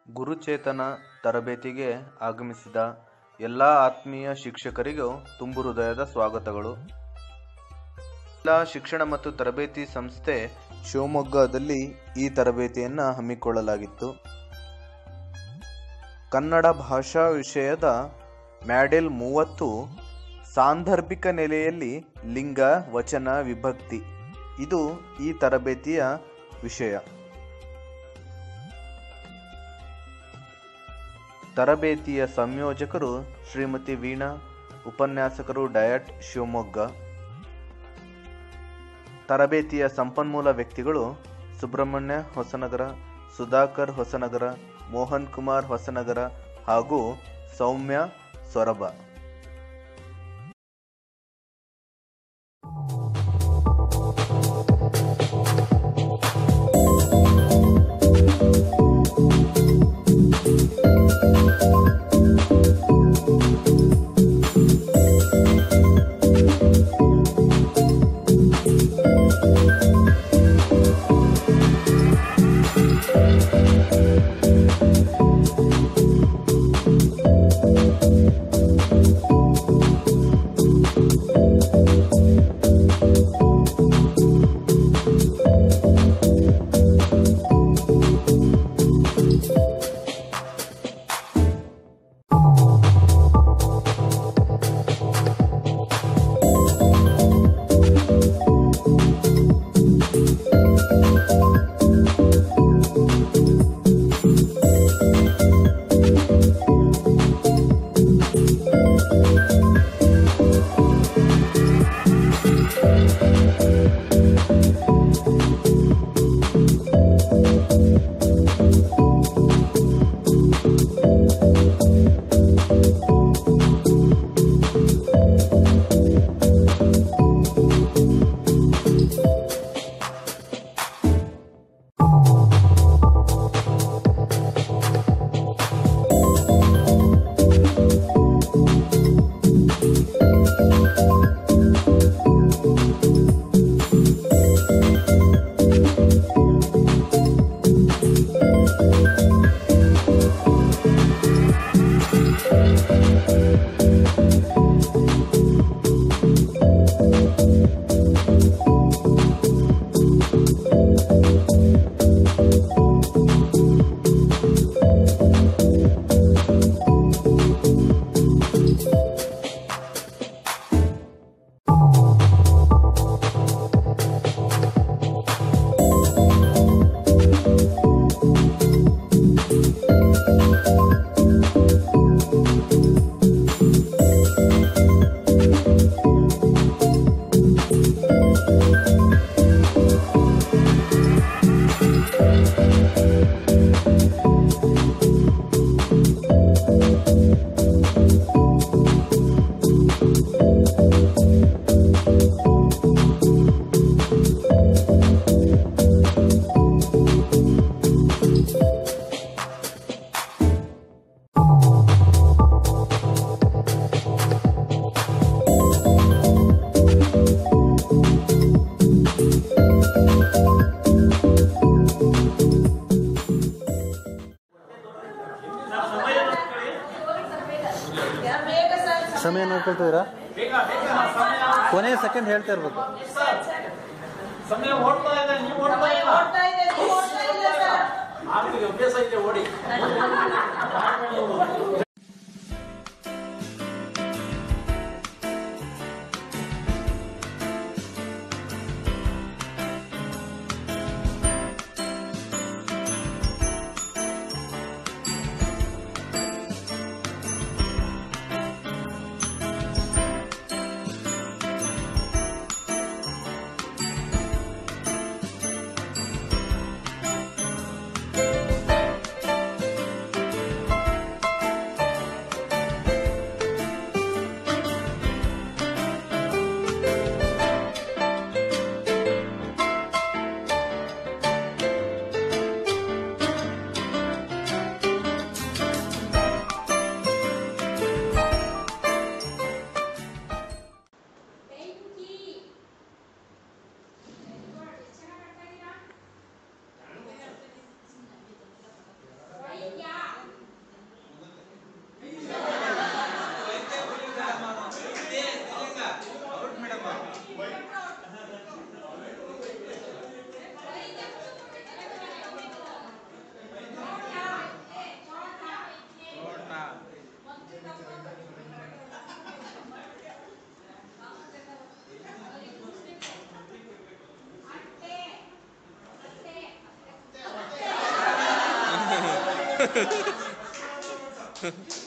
ಗುರುಚೇತನ ತರಬೇತಿಗೆ ಆಗಮಿಸಿದ ಎಲ್ಲ ಆತ್ಮೀಯ ಶಿಕ್ಷಕರಿಗೂ ತುಂಬು ಹೃದಯದ ಸ್ವಾಗತಗಳು ಜಿಲ್ಲಾ ಶಿಕ್ಷಣ ಮತ್ತು ತರಬೇತಿ ಸಂಸ್ಥೆ ಶಿವಮೊಗ್ಗದಲ್ಲಿ ಈ ತರಬೇತಿಯನ್ನು ಹಮ್ಮಿಕೊಳ್ಳಲಾಗಿತ್ತು ಕನ್ನಡ ಭಾಷಾ ವಿಷಯದ ಮ್ಯಾಡೆಲ್ ಮೂವತ್ತು ಸಾಂದರ್ಭಿಕ ನೆಲೆಯಲ್ಲಿ ಲಿಂಗ ವಚನ ವಿಭಕ್ತಿ ಇದು ಈ ತರಬೇತಿಯ ವಿಷಯ ತರಬೇತಿಯ ಸಂಯೋಜಕರು ಶ್ರೀಮತಿ ವೀಣಾ ಉಪನ್ಯಾಸಕರು ಡಯಟ್ ಶಿವಮೊಗ್ಗ ತರಬೇತಿಯ ಸಂಪನ್ಮೂಲ ವ್ಯಕ್ತಿಗಳು ಸುಬ್ರಹ್ಮಣ್ಯ ಹೊಸನಗರ ಸುಧಾಕರ್ ಹೊಸನಗರ ಮೋಹನ್ ಕುಮಾರ್ ಹೊಸನಗರ ಹಾಗೂ ಸೌಮ್ಯ ಸೊರಬ ಸಮಯ ನೋಡ್ಕೊಳ್ತಿದ್ದೀರಾ ಕೊನೆ ಸೆಕೆಂಡ್ ಹೇಳ್ತಾ ಇರ್ಬೇಕು ಸಮಯ ಓಡ್ತಾ ಇದೆ ನೀವು ಓಡ್ತಾ ಇಲ್ಲ ಆಗ್ತಿದೆ ಅಭ್ಯಾಸ ಇದೆ ಓಡಿ Ha